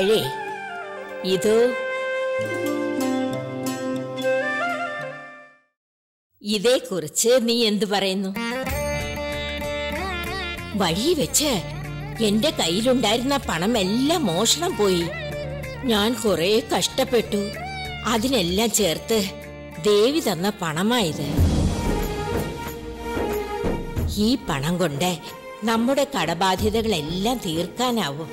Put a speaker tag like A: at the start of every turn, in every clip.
A: അപ്പോഴേ ഇതോ ഇതേക്കുറിച്ച് നീ എന്തു പറയുന്നു വഴി വെച്ച് എന്റെ കയ്യിലുണ്ടായിരുന്ന പണം എല്ലാം മോഷണം പോയി ഞാൻ കുറെ കഷ്ടപ്പെട്ടു അതിനെല്ലാം ചേർത്ത് ദേവി തന്ന പണമായത് ഈ പണം കൊണ്ട് നമ്മുടെ കടബാധ്യതകളെല്ലാം തീർക്കാനാവും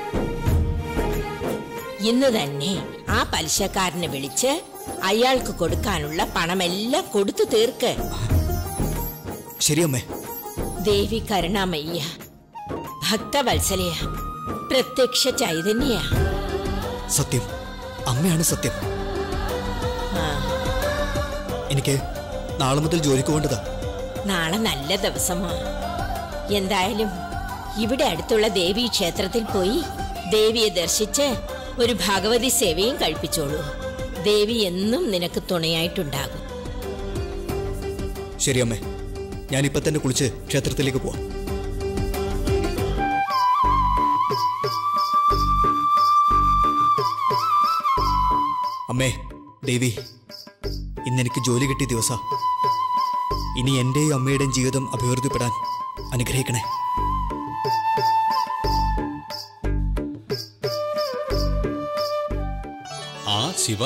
A: ഇന്ന് തന്നെ ആ പലിശക്കാരനെ വിളിച്ച് അയാൾക്ക് കൊടുക്കാനുള്ള പണമെല്ലാം കൊടുത്തു തീർക്ക്
B: ശരി അമ്മേ
A: ദേവി കരുണാമയ്യ ഭക്തവത്സലയ പ്രത്യക്ഷ ചൈതന്യ
B: സത്യം അമ്മയാണ് സത്യം എനിക്ക് നാളെ മുതൽ ജോലിക്ക് പോകേണ്ടതാ
A: നാളെ നല്ല ദിവസമാ എന്തായാലും ഇവിടെ അടുത്തുള്ള ദേവീ ക്ഷേത്രത്തിൽ പോയി ദേവിയെ ദർശിച്ച് ഒരു ഭഗവതി സേവയും കഴിപ്പിച്ചോളൂ ദേവി എന്നും നിനക്ക് തുണയായിട്ടുണ്ടാകും
B: ശരി അമ്മേ ഞാനിപ്പോ തന്നെ കുളിച്ച് ക്ഷേത്രത്തിലേക്ക് പോവാം അമ്മേ ദേവി ഇന്നെനിക്ക് ജോലി കിട്ടിയ ദിവസ ഇനി എന്റെയും അമ്മയുടെയും ജീവിതം അഭിവൃദ്ധിപ്പെടാൻ അനുഗ്രഹിക്കണേ
C: ആ ശിവ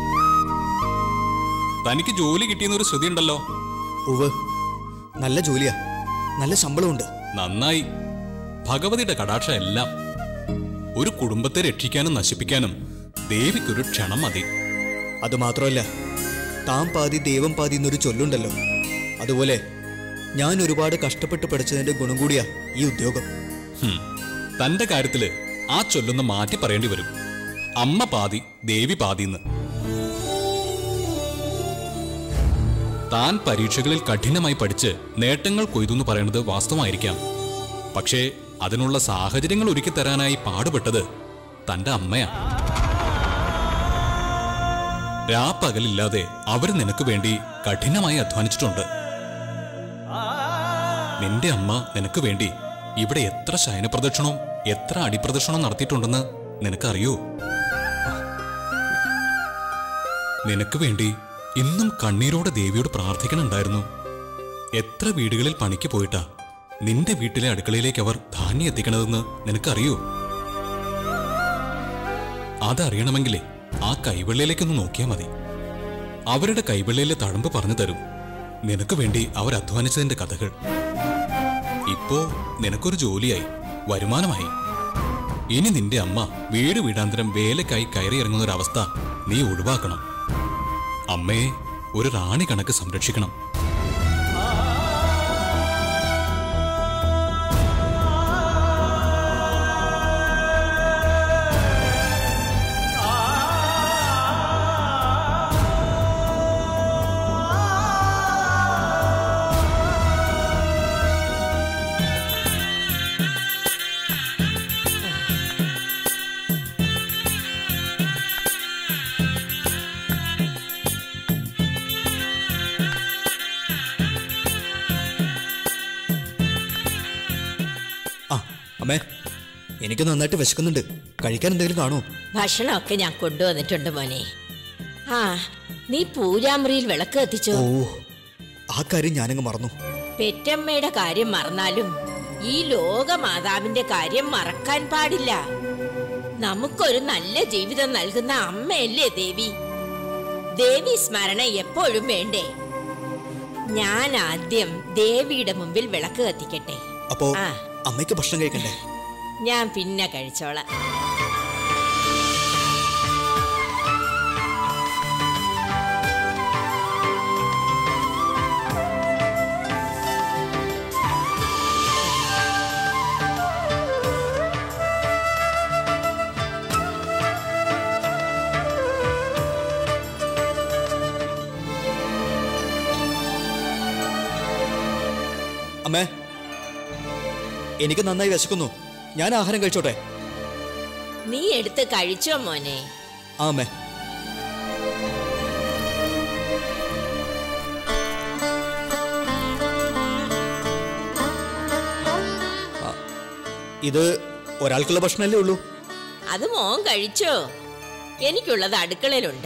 C: തനിക്ക് ജോലി കിട്ടിയെന്നൊരു ശ്രുതി ഉണ്ടല്ലോ
B: ഉവ് നല്ല ജോലിയാ നല്ല ശമ്പളമുണ്ട്
C: നന്നായി ഭഗവതിയുടെ കടാക്ഷ എല്ലാം ഒരു കുടുംബത്തെ രക്ഷിക്കാനും നശിപ്പിക്കാനും ദേവിക്കൊരു ക്ഷണം മതി
B: അത് മാത്രമല്ല താൻ പാതി ദൈവം പാതി എന്നൊരു ചൊല്ലുണ്ടല്ലോ അതുപോലെ ഞാൻ ഒരുപാട് കഷ്ടപ്പെട്ട് പഠിച്ചതിന്റെ ഗുണം കൂടിയാ ഈ ഉദ്യോഗം
C: ഹും, തന്റെ കാര്യത്തില് ആ ചൊല്ലൊന്ന് മാറ്റി പറയേണ്ടി വരും അമ്മ പാതി ദേവി പാതിന്ന് താൻ പരീക്ഷകളിൽ കഠിനമായി പഠിച്ച് നേട്ടങ്ങൾ കൊയ്തു പറയുന്നത് വാസ്തവമായിരിക്കാം പക്ഷേ അതിനുള്ള സാഹചര്യങ്ങൾ ഒരുക്കി തരാനായി പാടുപെട്ടത് തന്റെ അമ്മയാണ് രാപ്പകലില്ലാതെ അവർ നിനക്ക് വേണ്ടി കഠിനമായി അധ്വാനിച്ചിട്ടുണ്ട് നിന്റെ അമ്മ നിനക്ക് വേണ്ടി ഇവിടെ എത്ര ശയനപ്രദക്ഷിണവും എത്ര അടിപ്രദക്ഷിണവും നടത്തിയിട്ടുണ്ടെന്ന് നിനക്കറിയോ നിനക്ക് വേണ്ടി ഇന്നും കണ്ണീരോടെ ദേവിയോട് പ്രാർത്ഥിക്കണുണ്ടായിരുന്നു എത്ര വീടുകളിൽ പണിക്ക് പോയിട്ടാ നിന്റെ വീട്ടിലെ അടുക്കളയിലേക്ക് അവർ ധാന്യം എത്തിക്കണതെന്ന് നിനക്കറിയോ അതറിയണമെങ്കിലേ ആ കൈവെള്ളയിലേക്കൊന്ന് നോക്കിയാൽ മതി അവരുടെ കൈവെള്ളയിലെ തഴമ്പ് പറഞ്ഞു തരും നിനക്ക് വേണ്ടി അവർ അധ്വാനിച്ചതിന്റെ കഥകൾ ഇപ്പോ നിനക്കൊരു ജോലിയായി വരുമാനമായി ഇനി നിന്റെ അമ്മ വീട് വീടാന്തരം വേലക്കായി കയറി ഇറങ്ങുന്ന ഒരു അവസ്ഥ നീ ഒഴിവാക്കണം അമ്മയെ ഒരു റാണി കണക്ക് സംരക്ഷിക്കണം
B: ആ അമ്മേ എനിക്ക് നന്നായിട്ട് വിശക്കുന്നുണ്ട് കഴിക്കാൻ എന്തെങ്കിലും കാണുമോ
A: ഭക്ഷണമൊക്കെ ഞാൻ കൊണ്ടുവന്നിട്ടുണ്ട് മോനെ ആ നീ പൂജാമുറിയിൽ വിളക്ക് കത്തിച്ചോ
B: ഓ ആ കാര്യം ഞാനങ്ങ് മറന്നു
A: പെറ്റമ്മയുടെ കാര്യം മറന്നാലും ഈ ലോകമാതാവിന്റെ കാര്യം മറക്കാൻ പാടില്ല നമുക്കൊരു നല്ല ജീവിതം നൽകുന്ന അമ്മയല്ലേ ദേവി ദേവി സ്മരണ എപ്പോഴും വേണ്ടേ ഞാൻ ആദ്യം ദേവിയുടെ മുമ്പിൽ വിളക്ക് കത്തിക്കട്ടെ
B: അപ്പോ
A: ആ.
B: അമ്മയ്ക്ക് ഭക്ഷണം കഴിക്കണ്ടേ
A: ഞാൻ പിന്നെ കഴിച്ചോളാം
B: അമ്മേ എനിക്ക് നന്നായി വിശക്കുന്നു ഞാൻ ആഹാരം കഴിച്ചോട്ടെ
A: നീ എടുത്ത് കഴിച്ചോ മോനെ
B: ആ അമ്മേ ആ, ഇത് ഒരാൾക്കുള്ള ഭക്ഷണമല്ലേ ഉള്ളൂ
A: അത് മോൻ കഴിച്ചോ എനിക്കുള്ളത് അടുക്കളയിലുണ്ട്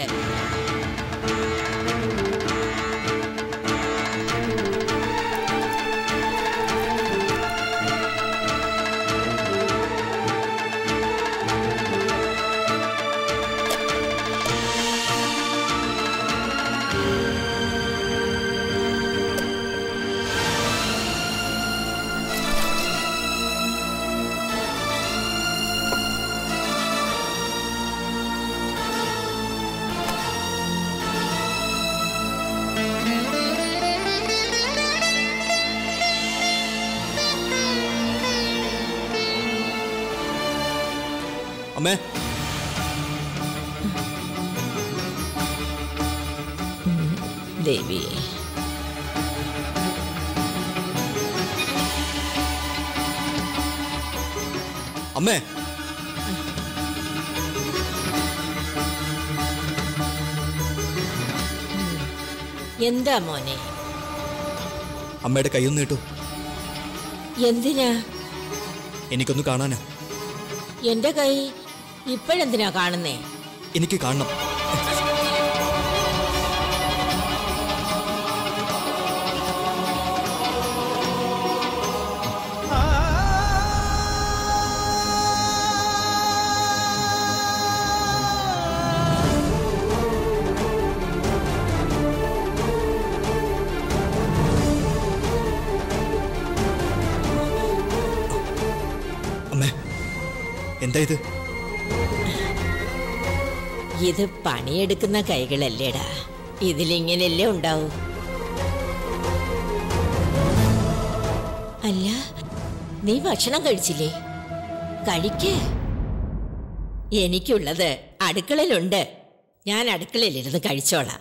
B: അമ്മേ
A: ദേവി
B: അമ്മേ
A: എന്താ മോനെ
B: അമ്മയുടെ കൈയൊന്ന് നീട്ടു
A: എന്തിനാ
B: എനിക്കൊന്ന് കാണാനാ
A: എന്റെ കൈ ഇപ്പോഴെന്തിനാ കാണുന്നേ
B: എനിക്ക് കാണണം അമ്മേ എന്താ ഇത്
A: ഇത് പണിയെടുക്കുന്ന കൈകളല്ലേടാ ഇതിലിങ്ങനെയല്ലേ ഉണ്ടാവൂ അല്ല നീ ഭക്ഷണം കഴിച്ചില്ലേ കഴിക്ക് എനിക്കുള്ളത് അടുക്കളയിലുണ്ട് ഞാൻ അടുക്കളയിലിരുന്ന് കഴിച്ചോളാം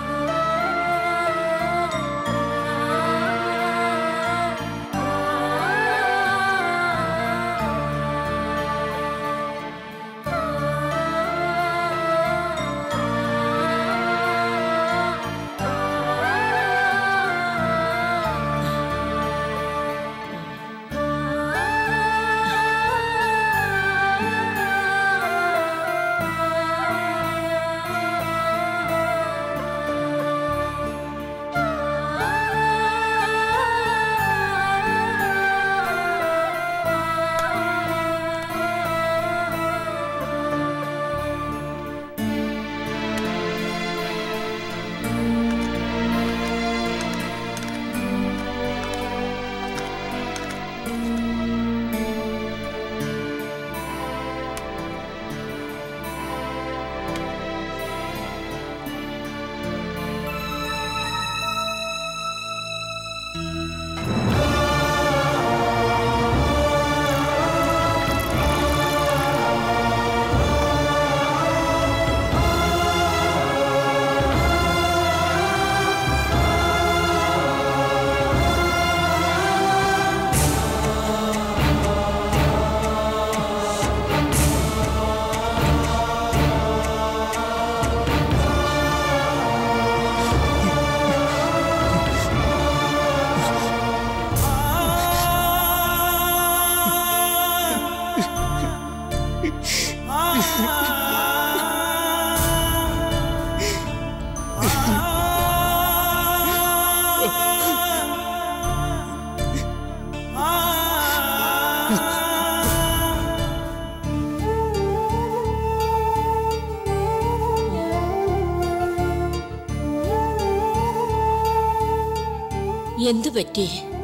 A: എന്തു പറ്റി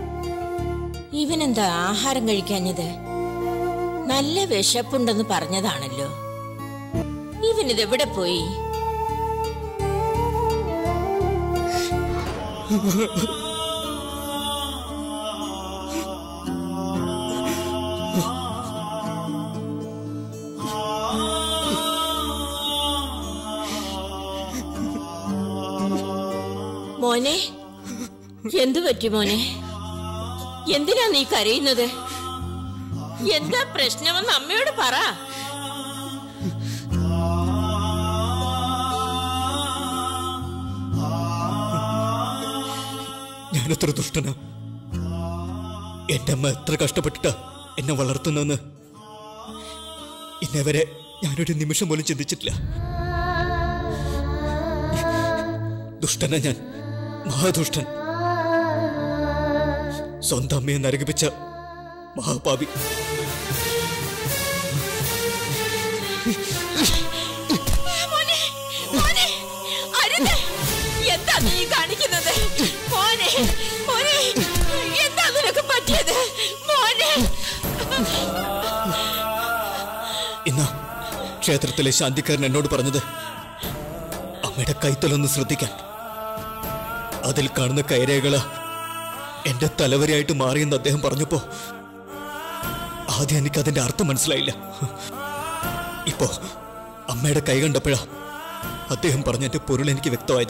A: ഇവനെന്താ ആഹാരം കഴിക്കാഞ്ഞത് നല്ല വിശപ്പുണ്ടെന്ന് പറഞ്ഞതാണല്ലോ ഇവനിതെവിടെ പോയി മോനെ എന്തു പറ്റി മോനെ എന്തിനാ നീ കരയുന്നത് എന്താ പ്രശ്നമെന്ന് അമ്മയോട് പറ
B: ഞാനെത്ര ദുഷ്ടനാ എന്റെ അമ്മ എത്ര കഷ്ടപ്പെട്ടിട്ടാ എന്നെ വളർത്തുന്നെന്ന് ഇന്നേ വരെ ഞാനൊരു നിമിഷം പോലും ചിന്തിച്ചിട്ടില്ല ദുഷ്ടന ഞാൻ മഹാദുഷ്ടൻ സ്വന്തം അമ്മയെ നരകിപ്പിച്ച മഹാപാപി
A: മോനെ മോനെ അരുത് എന്താ നീ കാണിക്കുന്നത് മോനെ മോനെ എന്താ നിനക്ക് പറ്റിയത് മോനെ
B: ഇന്ന് ക്ഷേത്രത്തിലെ ശാന്തിക്കാരൻ എന്നോട് പറഞ്ഞത് അമ്മയുടെ കൈത്തലൊന്ന് ശ്രദ്ധിക്കാൻ അതിൽ കാണുന്ന കൈരേഖകള് എന്റെ തലവരെയായിട്ട് മാറിയെന്ന് അദ്ദേഹം പറഞ്ഞപ്പോ ആദ്യം എനിക്ക് അതിന്റെ അർത്ഥം മനസ്സിലായില്ല ഇപ്പോ അമ്മയുടെ കൈ കണ്ടപ്പോഴാ അദ്ദേഹം പറഞ്ഞതിന്റെ പൊരുൾ എനിക്ക് വ്യക്തമായത്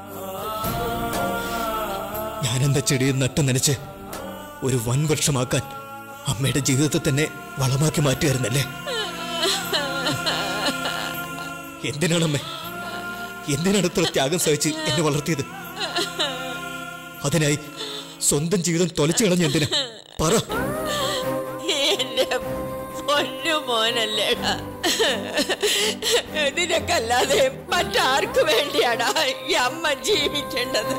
B: ഞാൻ എന്റെ ചെടിയെ നട്ടു നനച്ച് ഒരു വൻ വൃക്ഷമാക്കാൻ അമ്മയുടെ ജീവിതത്തെ തന്നെ വളമാക്കി മാറ്റുമായിരുന്നല്ലേ എന്തിനാണമ്മേ എന്തിനാണ് ഇത്ര ത്യാഗം സഹിച്ച് എന്നെ വളർത്തിയത് അതിനായി സ്വന്തം ജീവിതം തൊലച്ചു കളഞ്ഞ എന്തിനാ പറ
A: എന്റെ പൊന്നു മോനല്ലേടാ നിനക്കല്ലാതെ മറ്റാർക്കു വേണ്ടിയാടാ ഈ അമ്മ ജീവിക്കേണ്ടത്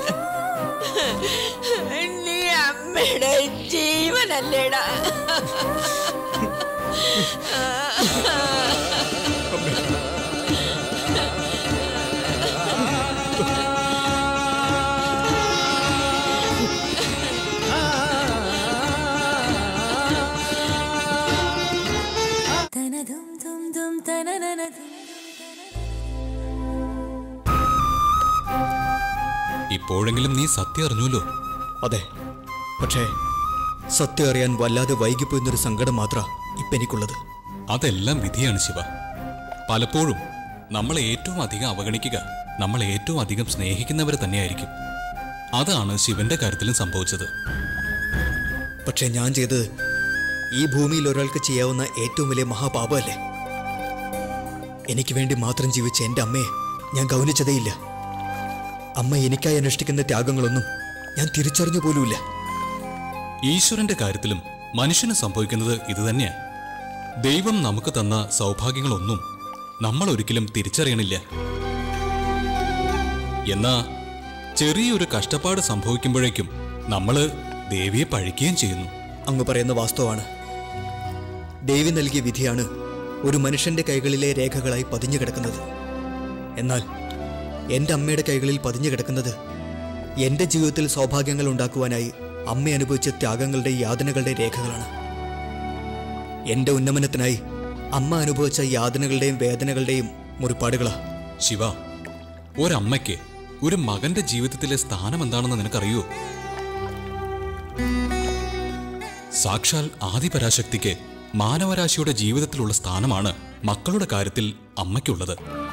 A: നീ അമ്മയുടെ ജീവനല്ലേടാ
D: തനതും തും തും തനനനതും
C: ഇപ്പോഴെങ്കിലും നീ സത്യം അറിഞ്ഞുല്ലോ
B: അതെ പക്ഷേ സത്യം അറിയാൻ വല്ലാതെ വൈകിപ്പോയെന്നൊരു സങ്കടം മാത്ര ഇപ്പൊ എനിക്കുള്ളത്
C: അതെല്ലാം വിധിയാണ് ശിവ പലപ്പോഴും നമ്മളെ ഏറ്റവും അധികം അവഗണിക്കുക നമ്മളെ ഏറ്റവും അധികം സ്നേഹിക്കുന്നവരെ തന്നെയായിരിക്കും അതാണ് ശിവന്റെ കാര്യത്തിലും സംഭവിച്ചത്
B: പക്ഷേ ഞാൻ ചെയ്തത് ഈ ഭൂമിയിൽ ഒരാൾക്ക് ചെയ്യാവുന്ന ഏറ്റവും വലിയ മഹാപാപമല്ലേ എനിക്ക് വേണ്ടി മാത്രം ജീവിച്ച എൻ്റെ അമ്മയെ ഞാൻ ഗൗനിച്ചതേയില്ല അമ്മ എനിക്കായി അനുഷ്ഠിക്കുന്ന ത്യാഗങ്ങളൊന്നും ഞാൻ തിരിച്ചറിഞ്ഞു പോലുമില്ല
C: ഈശ്വരന്റെ കാര്യത്തിലും മനുഷ്യന് സംഭവിക്കുന്നത് ഇതുതന്നെയാ ദൈവം നമുക്ക് തന്ന സൗഭാഗ്യങ്ങളൊന്നും നമ്മൾ ഒരിക്കലും തിരിച്ചറിയണില്ല എന്നാ ചെറിയൊരു കഷ്ടപ്പാട് സംഭവിക്കുമ്പോഴേക്കും നമ്മള് ദേവിയെ പഴിക്കുകയും ചെയ്യുന്നു
B: അങ്ങ് പറയുന്ന വാസ്തവമാണ് ദേവി നൽകിയ വിധിയാണ് ഒരു മനുഷ്യന്റെ കൈകളിലെ രേഖകളായി പതിഞ്ഞു കിടക്കുന്നത് എന്നാൽ എൻ്റെ അമ്മയുടെ കൈകളിൽ പതിഞ്ഞു കിടക്കുന്നത് എൻ്റെ ജീവിതത്തിൽ സൗഭാഗ്യങ്ങൾ ഉണ്ടാക്കുവാനായി അമ്മ അനുഭവിച്ച ത്യാഗങ്ങളുടെ യാതനകളുടെ രേഖകളാണ് എൻ്റെ ഉന്നമനത്തിനായി അമ്മ അനുഭവിച്ച യാതനകളുടെയും വേദനകളുടെയും മുറിപ്പാടുകളാ
C: ശിവ ഒരമ്മയ്ക്ക് ഒരു മകന്റെ ജീവിതത്തിലെ സ്ഥാനം എന്താണെന്ന് നിനക്കറിയോ സാക്ഷാൽ ആദിപരാശക്തിക്ക് മാനവരാശിയുടെ ജീവിതത്തിലുള്ള സ്ഥാനമാണ് മക്കളുടെ കാര്യത്തിൽ അമ്മയ്ക്കുള്ളത്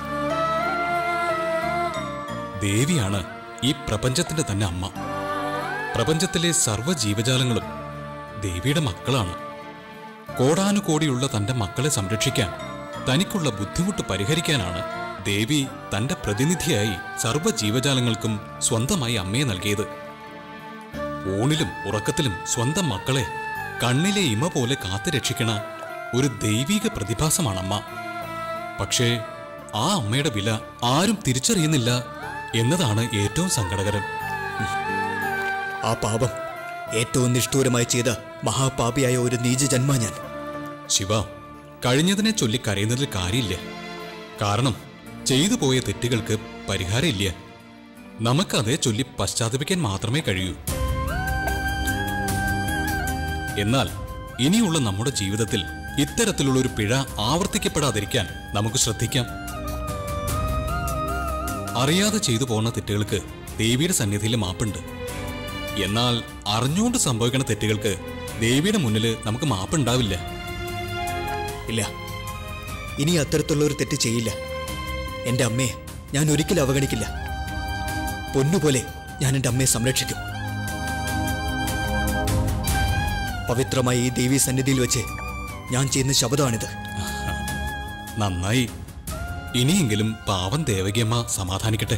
C: ദേവിയാണ് ഈ പ്രപഞ്ചത്തിന്റെ തന്നെ അമ്മ പ്രപഞ്ചത്തിലെ സർവ്വ ജീവജാലങ്ങളും ദേവിയുടെ മക്കളാണ് കോടാനുകോടിയുള്ള തന്റെ മക്കളെ സംരക്ഷിക്കാൻ തനിക്കുള്ള ബുദ്ധിമുട്ട് പരിഹരിക്കാനാണ് ദേവി തന്റെ പ്രതിനിധിയായി സർവ്വ ജീവജാലങ്ങൾക്കും സ്വന്തമായി അമ്മയെ നൽകിയത് ഊണിലും ഉറക്കത്തിലും സ്വന്തം മക്കളെ കണ്ണിലെ ഇമ പോലെ കാത്തു രക്ഷിക്കണ ഒരു ദൈവീക പ്രതിഭാസമാണ് അമ്മ പക്ഷേ ആ അമ്മയുടെ വില ആരും തിരിച്ചറിയുന്നില്ല എന്നതാണ് ഏറ്റവും സങ്കടകരം
B: ആ പാപം ഏറ്റവും നിഷ്ഠൂരമായി ചെയ്ത മഹാപാപിയായ ഒരു നീചജന്മ ഞാൻ
C: ശിവ കഴിഞ്ഞതിനെ ചൊല്ലി കരയുന്നതിൽ കാര്യമില്ല കാരണം ചെയ്തു പോയ തെറ്റുകൾക്ക് പരിഹാരമില്ല നമുക്കതേ ചൊല്ലി പശ്ചാത്തപിക്കാൻ മാത്രമേ കഴിയൂ എന്നാൽ ഇനിയുള്ള നമ്മുടെ ജീവിതത്തിൽ ഇത്തരത്തിലുള്ള ഒരു പിഴ ആവർത്തിക്കപ്പെടാതിരിക്കാൻ നമുക്ക് ശ്രദ്ധിക്കാം അറിയാതെ ചെയ്തു പോകുന്ന തെറ്റുകൾക്ക് ദേവിയുടെ സന്നിധിയിൽ മാപ്പുണ്ട് എന്നാൽ അറിഞ്ഞുകൊണ്ട് സംഭവിക്കുന്ന തെറ്റുകൾക്ക് ദേവിയുടെ മുന്നിൽ നമുക്ക് മാപ്പുണ്ടാവില്ല
B: ഇല്ല ഇനി അത്തരത്തിലുള്ള ഒരു തെറ്റ് ചെയ്യില്ല എൻ്റെ അമ്മയെ ഞാൻ ഒരിക്കലും അവഗണിക്കില്ല പൊന്നുപോലെ ഞാൻ എൻ്റെ അമ്മയെ സംരക്ഷിക്കും പവിത്രമായ ഈ ദേവീ സന്നിധിയിൽ വെച്ച് ഞാൻ ചെയ്യുന്ന ശബ്ദമാണിത്
C: നന്നായി ഇനിയെങ്കിലും പാവം ദേവകിയമ്മ സമാധാനിക്കട്ടെ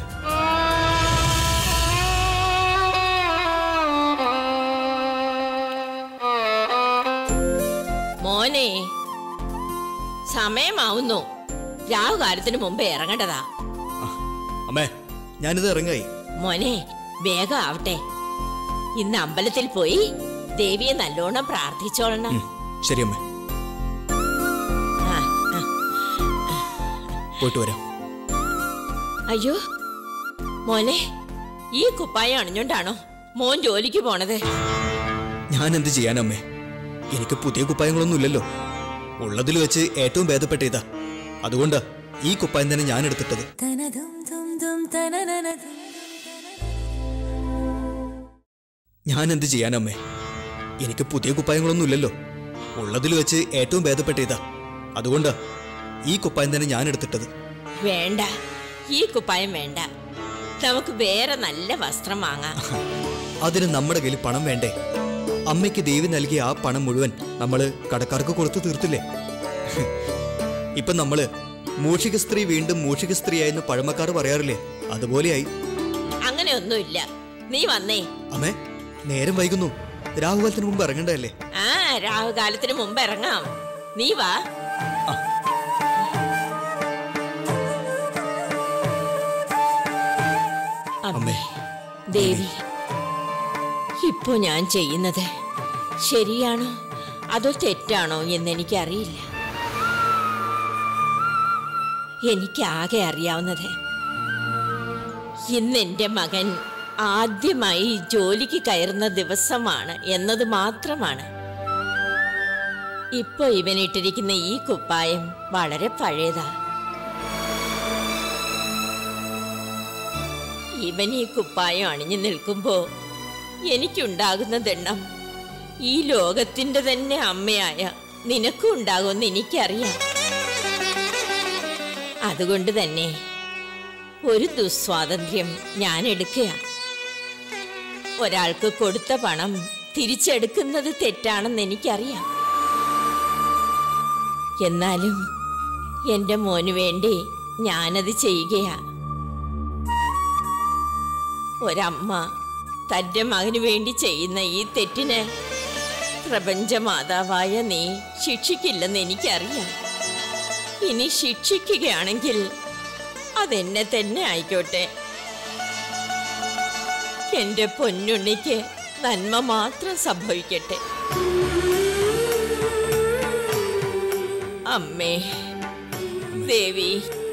A: മോനെ സമയമാവുന്നു രാഹുകാലത്തിന് മുമ്പേ ഇറങ്ങേണ്ടതാ
B: അമ്മേ ഞാനിത് ഇറങ്ങായി
A: മോനെ വേഗം ആവട്ടെ ഇന്ന് അമ്പലത്തിൽ പോയി ദേവിയെ നല്ലോണം പ്രാർത്ഥിച്ചോളണം
B: ഉം, ശരി അമ്മേ
A: ആ, ആ.
B: പോയിട്ട് വരാം
A: അയ്യോ മോനെ ഈ കുപ്പായം അണിഞ്ഞോണ്ടാണോ മോൻ ജോലിക്ക് പോണത്
B: ഞാൻ എന്ത് ചെയ്യാനമ്മേ എനിക്ക് പുതിയ കുപ്പായങ്ങളൊന്നും ഇല്ലല്ലോ ഉള്ളതിൽ വെച്ച് ഏറ്റവും ഭേദപ്പെട്ട ഇതാ അതുകൊണ്ടാ ഈ കുപ്പായം തന്നെ ഞാൻ എടുത്തിട്ടത്
D: തനതും തും തും തനനനതും
B: ഞാൻ എന്ത് ചെയ്യാനമ്മേ എനിക്ക് പുതിയ കുപ്പായങ്ങളൊന്നും ഇല്ലല്ലോ ഉള്ളതിൽ വെച്ച് ഏറ്റവും ഭേദപ്പെട്ട ഇതാ അതുകൊണ്ടാ ഈ കുപ്പായം തന്നെ ഞാൻ എടുത്തിട്ടത്
A: വേണ്ട ഈ കുപ്പായം വേണ്ട നമുക്ക് വേറെ നല്ല വസ്ത്രം വാങ്ങാം
B: അതിന് നമ്മുടെ കയ്യിൽ പണം വേണ്ടേ അമ്മയ്ക്ക് ദേവി നൽകിയ ആ പണം മുഴുവൻ നമ്മൾ കടക്കാർക്ക് കൊടുത്തു തീർത്തില്ലേ ഇപ്പൊ നമ്മള് മൂഷിക സ്ത്രീ വീണ്ടും മൂഷിക സ്ത്രീയായെന്ന് പഴമക്കാർ പറയാറില്ലേ അതുപോലെയായി
A: അങ്ങനെയൊന്നുമില്ല നീ വന്നേ
B: അമ്മേ നേരം വൈകുന്നു രാഹുകാലത്തിന് മുമ്പ് ഇറങ്ങണ്ടല്ലേ
A: ആ രാഹുകാലത്തിന് മുമ്പ് ഇറങ്ങാം നീ വാ അമ്മേ ദേവി ഇപ്പോ ഞാൻ ചെയ്യുന്നത് ശരിയാണോ അതോ തെറ്റാണോ എന്നെനിക്കറിയില്ല എനിക്കാകെ അറിയാവുന്നത് ഇന്ന് എൻ്റെ മകൻ ആദ്യമായി ജോലിക്ക് കയറുന്ന ദിവസമാണ് എന്നത് മാത്രമാണ് ഇപ്പൊ ഇവനിട്ടിരിക്കുന്ന ഈ കുപ്പായം വളരെ പഴയതാ ഇവൻ ഈ കുപ്പായം അണിഞ്ഞു നിൽക്കുമ്പോ എനിക്കുണ്ടാകുന്ന ദണ്ണം ഈ ലോകത്തിന്റെ തന്നെ അമ്മയായ നിനക്കും ഉണ്ടാകുമെന്ന് എനിക്കറിയാം അതുകൊണ്ട് തന്നെ ഒരു ദുസ്വാതന്ത്ര്യം ഞാൻ എടുക്കുക ഒരാൾക്ക് കൊടുത്ത പണം തിരിച്ചെടുക്കുന്നത് തെറ്റാണെന്ന് എനിക്കറിയാം എന്നാലും എൻ്റെ മോന് വേണ്ടി ഞാനത് ചെയ്യുകയാ ഒരമ്മ തൻ്റെ മകന് വേണ്ടി ചെയ്യുന്ന ഈ തെറ്റിന് പ്രപഞ്ചമാതാവായ നീ ശിക്ഷിക്കില്ലെന്ന് എനിക്കറിയാം ഇനി ശിക്ഷിക്കുകയാണെങ്കിൽ അതെന്നെ തന്നെ ആയിക്കോട്ടെ എന്റെ പൊന്നുണ്ണിക്ക് നന്മ മാത്രം സംഭവിക്കട്ടെ അമ്മേ ദേവി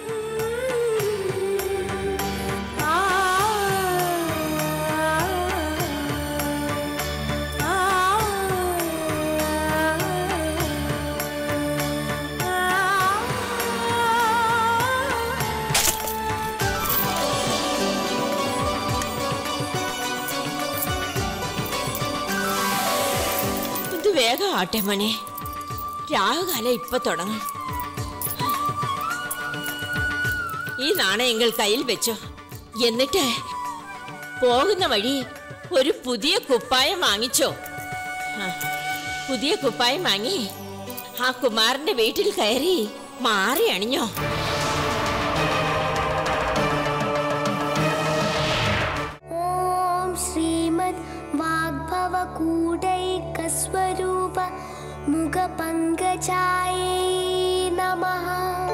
A: ഇത് വേഗം ആട്ടെ മണി രാഹുകാലം ഇപ്പൊ തുടങ്ങും ഈ നാണയങ്ങൾ കയ്യിൽ വെച്ചോ എന്നിട്ട് പോകുന്ന വഴി ഒരു പുതിയ കുപ്പായം വാങ്ങിച്ചോ ആ, പുതിയ കുപ്പായം വാങ്ങി ആ കുമാരന്റെ വീട്ടിൽ കയറി മാറി അണിഞ്ഞോ
E: ॐ श्रीमद् वाग्भवकूटैकस्वरूप मुखपङ्कजायै नमः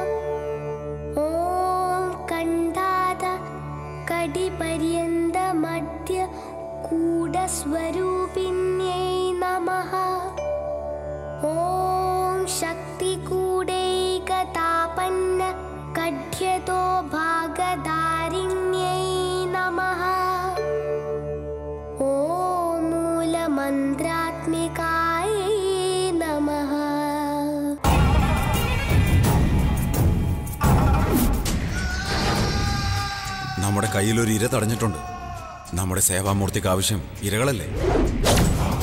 E: ॐ कण्ठाद कटिपर्यन्तमध्य कूटस्वरूपिण्यै नमः ॐ शक्तिकूटैकतापन्न कढ्यतो भागधारिण्यै नमः ॐ मूलमन्त्रात्मिकायै नमः
F: നമ്മുടെ കയ്യിൽ ഒരു ഇര തടഞ്ഞിട്ടുണ്ട് നമ്മുടെ സേവാമൂർത്തിക്ക് ആവശ്യം ഇരകളല്ലേ